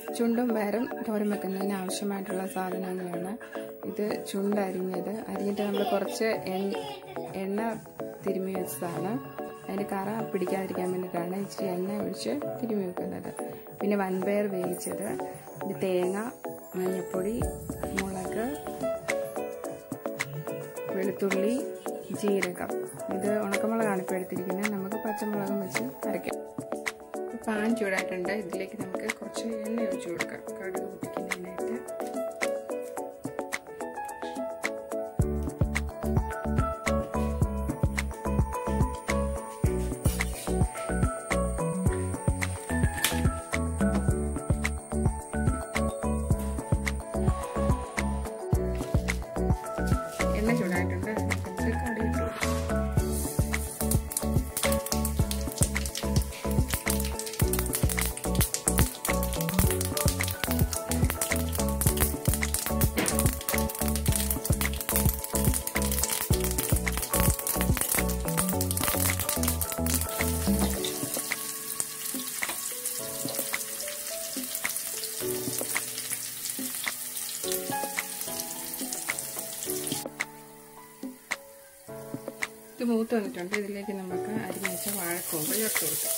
ചുണ്ടും പയറും തോരൻ വെക്കുന്നതിന് ആവശ്യമായിട്ടുള്ള സാധനങ്ങളാണ് ഇത് ചുണ്ട് അരിഞ്ഞത് അരിഞ്ഞിട്ട് നമ്മൾ കുറച്ച് എണ്ണ എണ്ണ തിരുമ്മി വെച്ചതാണ് അതിന് കറ പിടിക്കാതിരിക്കാൻ വേണ്ടിയിട്ടാണ് ഇച്ചിരി എണ്ണ ഒഴിച്ച് തിരുമ്മി വെക്കുന്നത് പിന്നെ വൻപയർ വേവിച്ചത് ഇത് തേങ്ങ മഞ്ഞൾപ്പൊടി മുളക് വെളുത്തുള്ളി ജീരകം ഇത് ഉണക്കമുളകാണ് ഇപ്പോൾ എടുത്തിരിക്കുന്നത് നമുക്ക് പച്ചമുളകും വെച്ച് അരയ്ക്കാം പാൻ ചൂടായിട്ടുണ്ട് ഇതിലേക്ക് നമുക്ക് കുറച്ച് എണ്ണ ഒഴിച്ച് കൊടുക്കാം കടുക് പൊട്ടിക്കുന്നതിനായിട്ട് എണ്ണ ചൂടായിട്ടുണ്ട് അതിനകത്ത് കടുക് ഇട്ട് കൊടുക്കാം ഇത് മൂത്ത് വന്നിട്ടുണ്ട് ഇതിലേക്ക് നമുക്ക് അരിഞ്ഞ് വെച്ച വാഴക്കൂമ്പ് ചേർത്ത് കൊടുക്കാം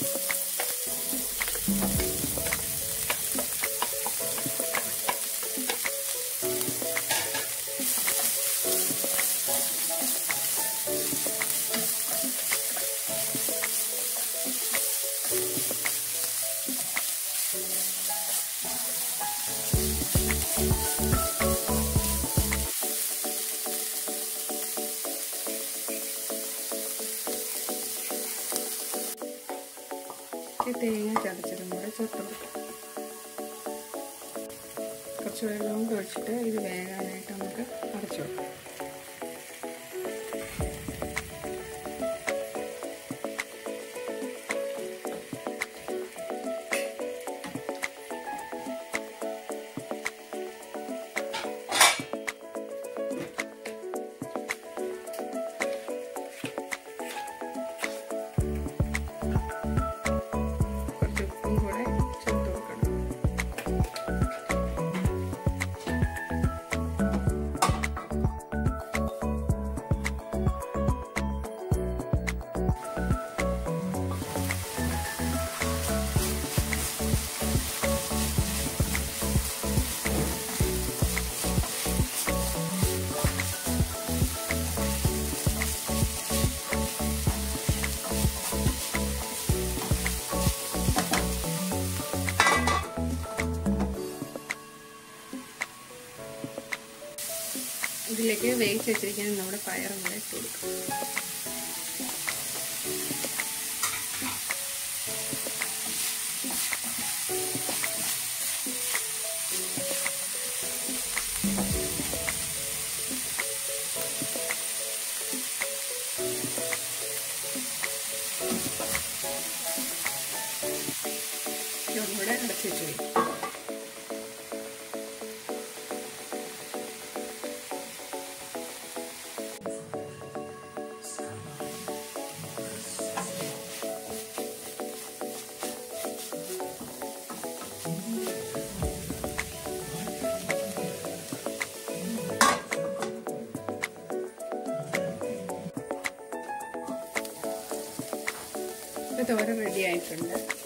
ഈ തേങ്ങ ചതച്ചതും കൂടെ ചേർത്ത് കൊടുക്കാം കുറച്ച് വെള്ളം കൂടെ ഒഴിച്ചിട്ട് ഇത് വേകാനായിട്ട് നമുക്ക് അടച്ചു വെക്കാം കുറച്ച് ഉപ്പും കൂടെ ചേർത്ത് കൊടുക്കണം ഇതിലേക്ക് വേവിച്ച് വെച്ചിരിക്കുന്ന നമ്മുടെ പയറും കൂടെ ഇട്ട് കൊടുക്കാം ഇതും കൂടെ അടച്ചു വെച്ച് വയ്ക്കും തോരൻ റെഡി ആയിട്ടുണ്ട്